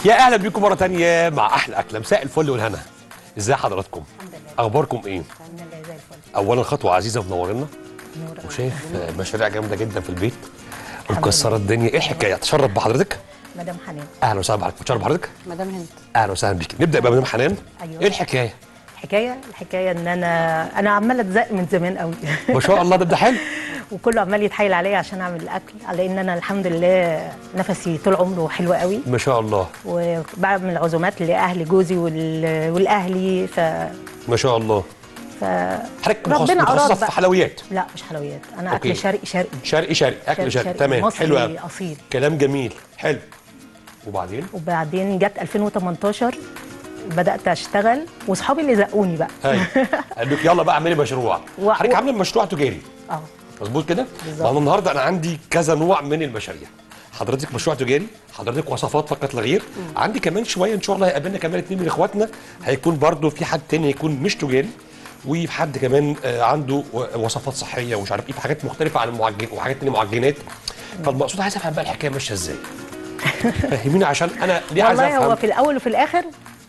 يا اهلا بيكم مره تانية مع احلى اكله مساء الفل والهنا ازاي حضراتكم الحمد لله اخباركم ايه الحمد لله زي الفل اولا خطوه عزيزه منورنا نور وشايف آه، مشاريع جامده جدا في البيت الحمد ومكسره الدنيا ايه الحكايه تشرف بحضرتك مدام حنان اهلا وسهلا بحضرتك تشرف بحضرتك مدام هند اهلا وسهلا بيك نبدا بقى مدام حنان أيوة. ايه الحكايه الحكايه الحكايه ان انا انا عماله اتزق من زمان قوي ما شاء الله ده ده حلو وكله عمال يتحايل عليا عشان اعمل الاكل على ان انا الحمد لله نفسي طول عمره حلو قوي ما شاء الله وبعمل عزومات لاهل جوزي وال... والاهلي ف ما شاء الله ف حضرتك مخصص- ربنا متخصصه أراد في بقى. حلويات لا مش حلويات انا أوكي. اكل شرقي شرقي شرقي شرقي اكل شرقي تمام مصري حلو قوي اصيل كلام جميل حلو وبعدين وبعدين جت 2018 بدات اشتغل واصحابي اللي زقوني بقى هاي قال لك يلا بقى اعملي مشروع و- حضرتك و- عامله مشروع تجاري اه مظبوط كده؟ بالظبط. ما انا النهارده انا عندي كذا نوع من المشاريع حضرتك مشروع تجاري حضرتك وصفات فقط لا غير عندي كمان شويه ان شاء الله هيقابلنا كمان اتنين من اخواتنا هيكون برضو في حد تاني هيكون مش تجاري وفي حد كمان آه، عنده و- وصفات صحيه ومش عارف ايه في حاجات مختلفه عن المعجن وحاجات تانية معجنات فالمقصود عايز افهم بقى الحكايه ماشيه ازاي فهميني عشان انا ليه عايز والله هو افهم في الاول وفي الاخر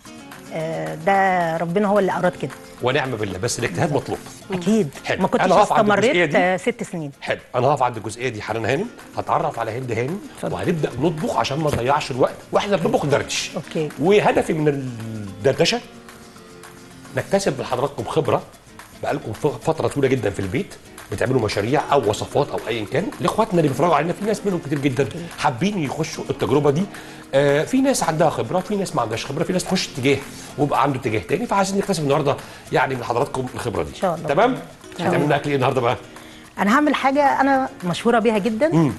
آه، ده ربنا هو اللي اراد كده ونعم بالله بس الاجتهاد مطلوب اكيد حلو. ما كنتش أنا هقف عند الجزئية استمريت دي. آه، ست سنين حلو انا هقف عند الجزئيه دي حنان هانم هتعرف على هند هانم اتفضل. وهنبدا نطبخ عشان ما نضيعش الوقت واحنا بنطبخ ندردش أوكي. وهدفي من الدردشه نكتسب من حضراتكم خبره بقالكم ف- فتره طويله جدا في البيت بتعملوا مشاريع او وصفات او ايا كان لاخواتنا اللي بيتفرجوا علينا في ناس منهم كتير جدا حابين يخشوا التجربه دي آه في ناس عندها خبره في ناس ما عندهاش خبره في ناس تخش اتجاه ويبقى عنده اتجاه تاني فعايزين نكتسب النهارده يعني من حضراتكم الخبره دي إن شاء الله. تمام شاء هتعملوا لنا اكل ايه النهارده بقى انا هعمل حاجه انا مشهوره بيها جدا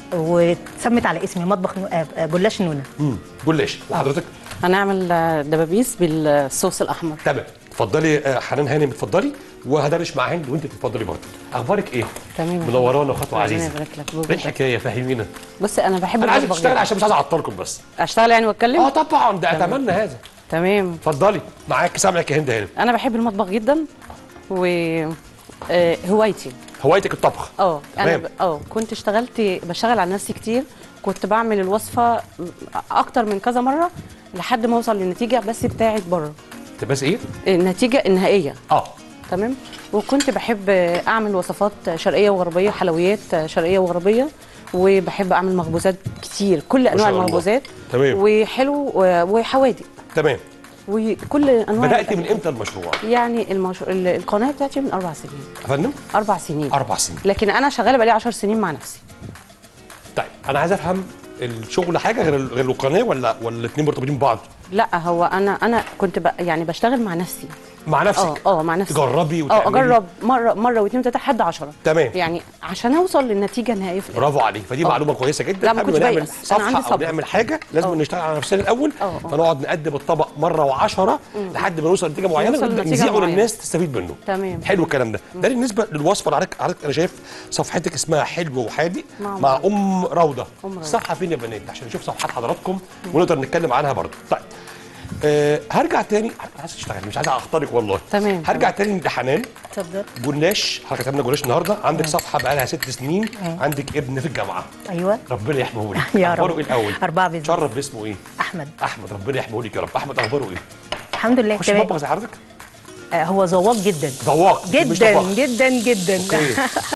واتسمت على اسمي مطبخ نو... آه، آه، جلاش نونه امم جلاش وحضرتك هنعمل آه، دبابيس بالصوص الاحمر تمام اتفضلي آه، حنان هانم اتفضلي وهدردش مع هند وانت تتفضلي برضه اخبارك ايه تمام. منورانا خطوه ربنا عزيزه يبارك لك. ايه الحكايه فهمينا بص انا بحب انا عايزك المطبخ تشتغل جداً. عشان مش عايز اعطلكم بس اشتغل يعني واتكلم اه طبعا ده اتمنى هذا تمام اتفضلي معاك سامعك يا هند هانم انا بحب المطبخ جدا و آه، هوايتي هوايتك الطبخ اه انا تمام. ب- اه كنت اشتغلت بشتغل على نفسي كتير كنت بعمل الوصفه اكتر من كذا مره لحد ما اوصل للنتيجه بس بتاعت بره انت بس ايه النتيجه النهائيه اه تمام وكنت بحب اعمل وصفات شرقيه وغربيه حلويات شرقيه وغربيه وبحب اعمل مخبوزات كتير كل انواع شاء الله. المخبوزات تمام. وحلو و- وحوادق تمام وكل انواع بدات من الأكل. امتى المشروع يعني المش... ال- القناه بتاعتي من اربع سنين يا فندم اربع سنين اربع سنين لكن انا شغاله بقالي 10 سنين مع نفسي طيب انا عايز افهم الشغل حاجه غير ال- غير القناه ولا ولا الاثنين مرتبطين ببعض لا هو انا انا كنت ب... يعني بشتغل مع نفسي مع اه نفسك اه مع نفسي تجربي اه وتعملي اجرب مره مره واثنين وثلاثه لحد 10 تمام. يعني عشان اوصل للنتيجه النهائيه في الآخر. برافو عليك فدي آه. معلومه كويسه جدا لا، ما قبل كنتش نعمل بيأس. أنا عندي صفحه او صبر. نعمل حاجه لازم آه. نشتغل على نفسنا الاول آه، آه. فنقعد نقدم الطبق مره وعشرة لحد ما نوصل لنتيجه معينه نوصل ونبدا لنتيجة نذيعه معينة. للناس تستفيد منه تمام. حلو الكلام ده ده بالنسبه للوصفه اللي حضرتك حضرتك انا شايف صفحتك اسمها حلو وحادق مع مع ام روضه أم روضة. الصفحه فين يا بنات عشان نشوف صفحات حضراتكم ونقدر نتكلم عنها برضه طيب أه هرجع تاني عايز تشتغل مش عايز اختارك والله تمام، هرجع تمام. تاني لحنان اتفضل جلاش حضرتك عملنا جلاش النهارده عندك صفحه بقى لها ست سنين عندك ابن في الجامعه ايوه ربنا يحميه لك يا رب. اخباره ايه الاول أربعة بإذن الله. شرف باسمه ايه احمد احمد ربنا يحميه لك يا رب احمد اخباره ايه الحمد لله خش تمام المطبخ زي حضرتك آه، هو ذواق جدا ذواق مش جدا طباخ. جدا جدا اوكي